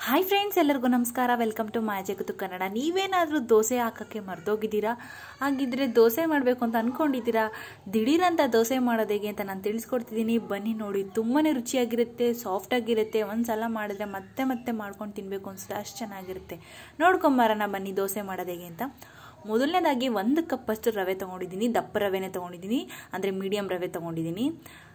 hi friends ಎಲ್ಲರಿಗೂ ನಮಸ್ಕಾರ welcome to ಮಾಜಗುತ್ತು Kannada ನೀವೇನಾದರೂ ದೋಸೆ ಹಾಕೋಕ್ಕೆ ಮರ್ತೋಗಿದ್ದೀರಾ ಹಾಗಿದ್ರೆ ದೋಸೆ ಮಾಡಬೇಕು ಅಂತ ಅಂದ್ಕೊಂಡಿದ್ದೀರಾ ದಿಢೀರಂತ ದೋಸೆ ಮಾಡೋದು ಹೇಗೆ ಅಂತ ನಾನು ತಿಳಿಸ್ಕೊಡ್ತಿದ್ದೀನಿ ಬನ್ನಿ ನೋಡಿ ತುಂಬಾ ರುಚಿಯಾಗಿರುತ್ತೆ ಸಾಫ್ಟಾಗಿರುತ್ತೆ ಒಂದು ಸಲ ಮಾಡಿದ್ರೆ ಮತ್ತೆ ಮತ್ತೆ ಮಾಡ್ಕೊಂಡು ತಿನ್ನಬೇಕು ಅನ್ಸುತ್ತೆ ಅಷ್ಟು ಚೆನ್ನಾಗಿರುತ್ತೆ ನೋಡ್ಕೊಂಬರೋಣ ಬನ್ನಿ ದೋಸೆ ಮಾಡೋದು ಹೇಗೆ ಅಂತ ಮೊದಲನೇದಾಗಿ ಒಂದು ಕಪ್ಪಷ್ಟು ರವೆ ತೊಗೊಂಡಿದ್ದೀನಿ ದಪ್ಪ ರವೆನೇ ತೊಗೊಂಡಿದ್ದೀನಿ ಅಂದರೆ ಮೀಡಿಯಮ್ ರವೆ ತೊಗೊಂಡಿದ್ದೀನಿ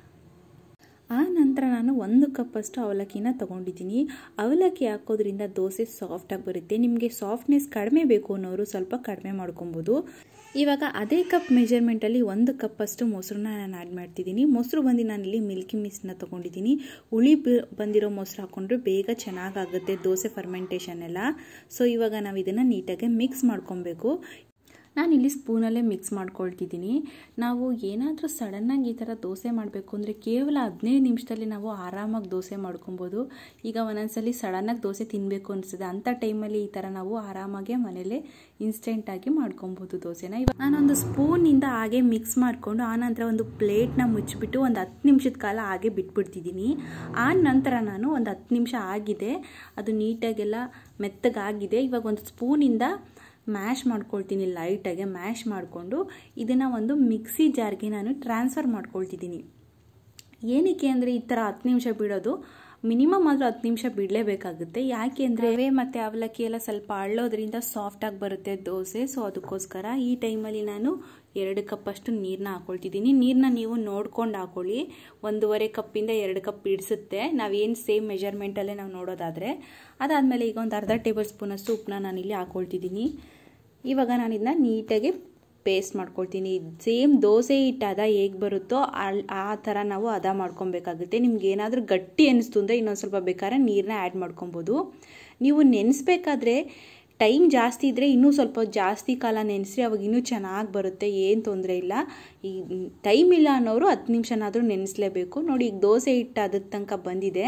ಆ ನಂತರ ನಾನು ಒಂದು ಕಪ್ಪಷ್ಟು ಅವಲಕ್ಕಿನ ತೊಗೊಂಡಿದ್ದೀನಿ ಅವಲಕ್ಕಿ ಹಾಕೋದ್ರಿಂದ ದೋಸೆ ಸಾಫ್ಟಾಗಿ ಬರುತ್ತೆ ನಿಮಗೆ ಸಾಫ್ಟ್ನೆಸ್ ಕಡಿಮೆ ಬೇಕು ಅನ್ನೋರು ಸ್ವಲ್ಪ ಕಡಿಮೆ ಮಾಡ್ಕೊಬೋದು ಇವಾಗ ಅದೇ ಕಪ್ ಮೆಜರ್ಮೆಂಟಲ್ಲಿ ಒಂದು ಕಪ್ಪಷ್ಟು ಮೊಸರನ್ನ ನಾನು ಆ್ಯಡ್ ಮಾಡ್ತಿದ್ದೀನಿ ಮೊಸರು ಬಂದು ನಾನಿಲ್ಲಿ ಮಿಲ್ಕಿ ಮಿಸ್ನ ತೊಗೊಂಡಿದ್ದೀನಿ ಹುಳಿ ಬಂದಿರೋ ಮೊಸರು ಹಾಕೊಂಡ್ರೆ ಬೇಗ ಚೆನ್ನಾಗಾಗುತ್ತೆ ದೋಸೆ ಫರ್ಮೆಂಟೇಷನ್ ಎಲ್ಲ ಸೊ ಇವಾಗ ನಾವು ಇದನ್ನು ನೀಟಾಗಿ ಮಿಕ್ಸ್ ಮಾಡ್ಕೊಬೇಕು ನಾನಿಲ್ಲಿ ಸ್ಪೂನಲ್ಲೇ ಮಿಕ್ಸ್ ಮಾಡ್ಕೊಳ್ತಿದ್ದೀನಿ ನಾವು ಏನಾದರೂ ಸಡನ್ನಾಗಿ ಈ ಥರ ದೋಸೆ ಮಾಡಬೇಕು ಅಂದರೆ ಕೇವಲ ಹದಿನೈದು ನಿಮಿಷದಲ್ಲಿ ನಾವು ಆರಾಮಾಗಿ ದೋಸೆ ಮಾಡ್ಕೊಬೋದು ಈಗ ಒಂದೊಂದ್ಸಲಿ ಸಡನ್ನಾಗಿ ದೋಸೆ ತಿನ್ನಬೇಕು ಅನಿಸ್ತದೆ ಅಂಥ ಟೈಮಲ್ಲಿ ಈ ಥರ ನಾವು ಆರಾಮಾಗೆ ಮನೇಲೆ ಇನ್ಸ್ಟೆಂಟಾಗಿ ಮಾಡ್ಕೊಬೋದು ದೋಸೆನ ಇವಾಗ ನಾನೊಂದು ಸ್ಪೂನಿಂದ ಹಾಗೆ ಮಿಕ್ಸ್ ಮಾಡಿಕೊಂಡು ಆನಂತರ ಒಂದು ಪ್ಲೇಟ್ನ ಮುಚ್ಚಿಬಿಟ್ಟು ಒಂದು ಹತ್ತು ನಿಮಿಷದ ಕಾಲ ಹಾಗೆ ಬಿಟ್ಬಿಡ್ತಿದ್ದೀನಿ ಆ ನಂತರ ನಾನು ಒಂದು ಹತ್ತು ನಿಮಿಷ ಆಗಿದೆ ಅದು ನೀಟಾಗೆಲ್ಲ ಮೆತ್ತಗಾಗಿದೆ ಇವಾಗ ಒಂದು ಸ್ಪೂನಿಂದ ಮ್ಯಾಶ್ ಮಾಡ್ಕೊಳ್ತೀನಿ ಲೈಟಾಗೆ ಮ್ಯಾಶ್ ಮಾಡಿಕೊಂಡು ಇದನ್ನು ಒಂದು ಮಿಕ್ಸಿ ಜಾರ್ಗೆ ನಾನು ಟ್ರಾನ್ಸ್ಫರ್ ಮಾಡ್ಕೊಳ್ತಿದ್ದೀನಿ ಏನಕ್ಕೆ ಅಂದರೆ ಈ ಥರ ಹತ್ತು ನಿಮಿಷ ಬಿಡೋದು ಮಿನಿಮಮ್ ಆದರೂ ಹತ್ತು ನಿಮಿಷ ಬಿಡಲೇಬೇಕಾಗುತ್ತೆ ಯಾಕೆ ಅಂದರೆ ರವೆ ಮತ್ತು ಅವಲಕ್ಕಿ ಎಲ್ಲ ಸ್ವಲ್ಪ ಅಳ್ಳೋದ್ರಿಂದ ಸಾಫ್ಟಾಗಿ ಬರುತ್ತೆ ದೋಸೆ ಸೊ ಅದಕ್ಕೋಸ್ಕರ ಈ ಟೈಮಲ್ಲಿ ನಾನು ಎರಡು ಕಪ್ಪಷ್ಟು ನೀರನ್ನ ಹಾಕೊಳ್ತಿದ್ದೀನಿ ನೀರನ್ನ ನೀವು ನೋಡ್ಕೊಂಡು ಹಾಕೊಳ್ಳಿ ಒಂದೂವರೆ ಕಪ್ಪಿಂದ ಎರಡು ಕಪ್ ಇಡಿಸುತ್ತೆ ನಾವೇನು ಸೇಮ್ ಮೆಜರ್ಮೆಂಟಲ್ಲೇ ನಾವು ನೋಡೋದಾದರೆ ಅದಾದಮೇಲೆ ಈಗ ಒಂದು ಅರ್ಧ ಟೇಬಲ್ ಸ್ಪೂನಷ್ಟು ಉಪ್ಪನ್ನ ನಾನಿಲ್ಲಿ ಹಾಕ್ಕೊಳ್ತಿದ್ದೀನಿ ಇವಾಗ ನಾನು ಇದನ್ನ ನೀಟಾಗಿ ಪೇಸ್ಟ್ ಮಾಡ್ಕೊಳ್ತೀನಿ ಸೇಮ್ ದೋಸೆ ಹಿಟ್ಟು ಹದ ಹೇಗೆ ಬರುತ್ತೋ ಆ ಥರ ನಾವು ಹದ ಮಾಡ್ಕೊಬೇಕಾಗುತ್ತೆ ನಿಮ್ಗೆ ಏನಾದರೂ ಗಟ್ಟಿ ಅನಿಸ್ತು ಅಂದರೆ ಇನ್ನೊಂದು ಸ್ವಲ್ಪ ಬೇಕಾದ್ರೆ ನೀರನ್ನ ಆ್ಯಡ್ ಮಾಡ್ಕೊಬೋದು ನೀವು ನೆನೆಸ್ಬೇಕಾದ್ರೆ ಟೈಮ್ ಜಾಸ್ತಿ ಇದ್ದರೆ ಇನ್ನೂ ಸ್ವಲ್ಪ ಜಾಸ್ತಿ ಕಾಲ ನೆನೆಸ್ರಿ ಅವಾಗ ಇನ್ನೂ ಚೆನ್ನಾಗಿ ಬರುತ್ತೆ ಏನು ತೊಂದರೆ ಇಲ್ಲ ಈ ಟೈಮ್ ಇಲ್ಲ ಅನ್ನೋರು ಹತ್ತು ನಿಮಿಷನಾದರೂ ನೆನೆಸ್ಲೇಬೇಕು ನೋಡಿ ಈಗ ದೋಸೆ ಹಿಟ್ಟು ಅದ್ರ ತನಕ ಬಂದಿದೆ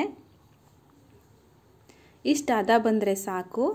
ಇಷ್ಟು ಹದ ಬಂದರೆ ಸಾಕು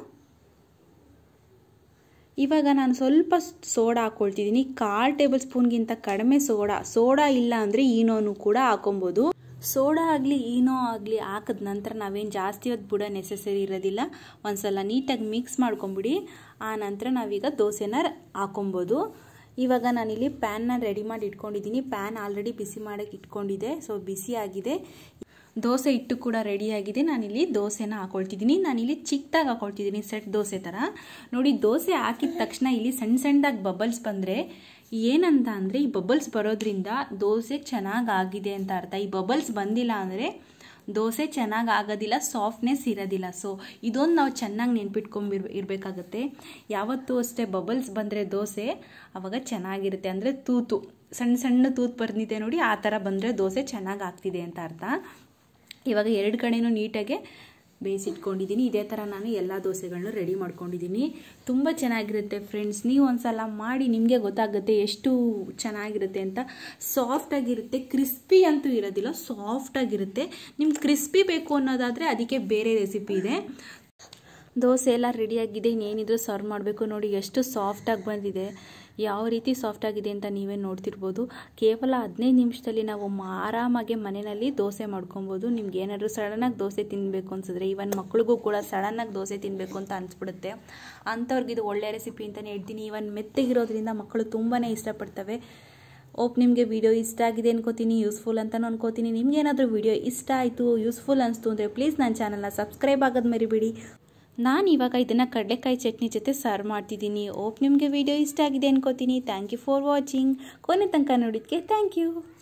ಇವಾಗ ನಾನು ಸ್ವಲ್ಪ ಸೋಡಾ ಹಾಕ್ಕೊಳ್ತಿದ್ದೀನಿ ಕಾಲು ಟೇಬಲ್ ಸ್ಪೂನ್ಗಿಂತ ಕಡಿಮೆ ಸೋಡಾ ಸೋಡಾ ಇಲ್ಲ ಅಂದರೆ ಈನೋನು ಕೂಡ ಹಾಕೊಬೋದು ಸೋಡಾ ಆಗಲಿ ಈನೋ ಆಗಲಿ ಹಾಕಿದ ನಂತರ ನಾವೇನು ಜಾಸ್ತಿ ಹೊತ್ತು ಬಿಡೋ ನೆಸೆಸರಿ ಇರೋದಿಲ್ಲ ಒಂದ್ಸಲ ನೀಟಾಗಿ ಮಿಕ್ಸ್ ಮಾಡ್ಕೊಂಬಿಡಿ ಆ ನಂತರ ನಾವೀಗ ದೋಸೆನ ಹಾಕೊಬೋದು ಇವಾಗ ನಾನಿಲ್ಲಿ ಪ್ಯಾನ್ನ ರೆಡಿ ಮಾಡಿ ಇಟ್ಕೊಂಡಿದ್ದೀನಿ ಪ್ಯಾನ್ ಆಲ್ರೆಡಿ ಬಿಸಿ ಮಾಡೋಕ್ಕೆ ಇಟ್ಕೊಂಡಿದ್ದೆ ಸೊ ಬಿಸಿ ಆಗಿದೆ ದೋಸೆ ಹಿಟ್ಟು ಕೂಡ ರೆಡಿಯಾಗಿದೆ ನಾನಿಲ್ಲಿ ದೋಸೆನ ಹಾಕೊಳ್ತಿದ್ದೀನಿ ನಾನಿಲ್ಲಿ ಚಿಕ್ಕದಾಗಿ ಹಾಕೊಳ್ತಿದ್ದೀನಿ ಸೆಟ್ ದೋಸೆ ಥರ ನೋಡಿ ದೋಸೆ ಹಾಕಿದ ತಕ್ಷಣ ಇಲ್ಲಿ ಸಣ್ಣ ಸಣ್ಣದಾಗಿ ಬಬಲ್ಸ್ ಬಂದರೆ ಏನಂತ ಅಂದರೆ ಈ ಬಬಲ್ಸ್ ಬರೋದ್ರಿಂದ ದೋಸೆ ಚೆನ್ನಾಗಿ ಆಗಿದೆ ಅಂತ ಅರ್ಥ ಈ ಬಬಲ್ಸ್ ಬಂದಿಲ್ಲ ಅಂದರೆ ದೋಸೆ ಚೆನ್ನಾಗಿ ಆಗೋದಿಲ್ಲ ಸಾಫ್ಟ್ನೆಸ್ ಇರೋದಿಲ್ಲ ಸೊ ಇದೊಂದು ನಾವು ಚೆನ್ನಾಗಿ ನೆನ್ಪಿಟ್ಕೊಂಬಿರ್ ಇರಬೇಕಾಗತ್ತೆ ಯಾವತ್ತೂ ಅಷ್ಟೇ ಬಬಲ್ಸ್ ಬಂದರೆ ದೋಸೆ ಆವಾಗ ಚೆನ್ನಾಗಿರುತ್ತೆ ಅಂದರೆ ತೂತು ಸಣ್ಣ ಸಣ್ಣ ತೂತು ಬಂದಿದೆ ನೋಡಿ ಆ ಥರ ಬಂದರೆ ದೋಸೆ ಚೆನ್ನಾಗಿ ಆಗ್ತಿದೆ ಅಂತ ಅರ್ಥ ಇವಾಗ ಎರಡು ಕಡೆನೂ ನೀಟಾಗೆ ಬೇಯಿಸಿಟ್ಕೊಂಡಿದ್ದೀನಿ ಇದೇ ಥರ ನಾನು ಎಲ್ಲ ದೋಸೆಗಳನ್ನೂ ರೆಡಿ ಮಾಡ್ಕೊಂಡಿದ್ದೀನಿ ತುಂಬ ಚೆನ್ನಾಗಿರುತ್ತೆ ಫ್ರೆಂಡ್ಸ್ ನೀವು ಒಂದ್ಸಲ ಮಾಡಿ ನಿಮಗೆ ಗೊತ್ತಾಗುತ್ತೆ ಎಷ್ಟು ಚೆನ್ನಾಗಿರುತ್ತೆ ಅಂತ ಸಾಫ್ಟಾಗಿರುತ್ತೆ ಕ್ರಿಸ್ಪಿ ಅಂತೂ ಇರೋದಿಲ್ಲ ಸಾಫ್ಟಾಗಿರುತ್ತೆ ನಿಮ್ಗೆ ಕ್ರಿಸ್ಪಿ ಬೇಕು ಅನ್ನೋದಾದರೆ ಅದಕ್ಕೆ ಬೇರೆ ರೆಸಿಪಿ ಇದೆ ದೋಸೆ ಎಲ್ಲ ರೆಡಿಯಾಗಿದೆ ಇನ್ನೇನಿದ್ರು ಸರ್ವ್ ಮಾಡಬೇಕು ನೋಡಿ ಎಷ್ಟು ಸಾಫ್ಟಾಗಿ ಬಂದಿದೆ ಯಾವ ರೀತಿ ಸಾಫ್ಟಾಗಿದೆ ಅಂತ ನೀವೇ ನೋಡ್ತಿರ್ಬೋದು ಕೇವಲ ಹದಿನೈದು ನಿಮಿಷದಲ್ಲಿ ನಾವು ಆರಾಮಾಗಿ ಮನೆಯಲ್ಲಿ ದೋಸೆ ಮಾಡ್ಕೊಬೋದು ನಿಮ್ಗೆ ಏನಾದರೂ ಸಡನ್ನಾಗಿ ದೋಸೆ ತಿನ್ನಬೇಕು ಅನ್ಸಿದ್ರೆ ಈವನ್ ಮಕ್ಳಿಗೂ ಕೂಡ ಸಡನ್ನಾಗಿ ದೋಸೆ ತಿನ್ನಬೇಕು ಅಂತ ಅನಿಸ್ಬಿಡುತ್ತೆ ಅಂಥವ್ರಿಗೆ ಇದು ಒಳ್ಳೆ ರೆಸಿಪಿ ಅಂತಲೇ ಹೇಳ್ತೀನಿ ಈವನ್ ಮೆತ್ತಗಿರೋದ್ರಿಂದ ಮಕ್ಕಳು ತುಂಬಾ ಇಷ್ಟಪಡ್ತವೆ ಓಪ್ ನಿಮಗೆ ವಿಡಿಯೋ ಇಷ್ಟ ಆಗಿದೆ ಅನ್ಕೋತೀನಿ ಯೂಸ್ಫುಲ್ ಅಂತಲೂ ಅನ್ಕೋತೀನಿ ನಿಮ್ಗೇನಾದರೂ ವಿಡಿಯೋ ಇಷ್ಟ ಆಯಿತು ಯೂಸ್ಫುಲ್ ಅನಿಸ್ತು ಅಂದರೆ ಪ್ಲೀಸ್ ನನ್ನ ಚಾನಲ್ನ ಸಬ್ಸ್ಕ್ರೈಬ್ ಆಗೋದು ಮರಿಬೇಡಿ ನಾನು ಇವಾಗ ಇದನ್ನು ಕಡಲೆಕಾಯಿ ಚಟ್ನಿ ಜೊತೆ ಸರ್ವ್ ಮಾಡ್ತಿದ್ದೀನಿ ಓಪ್ ನಿಮಗೆ ವಿಡಿಯೋ ಇಷ್ಟ ಆಗಿದೆ ಅನ್ಕೋತೀನಿ ಥ್ಯಾಂಕ್ ಯು ಫಾರ್ ವಾಚಿಂಗ್ ಕೊನೆ ತನಕ ನೋಡಿದ್ದಕ್ಕೆ ಥ್ಯಾಂಕ್ ಯು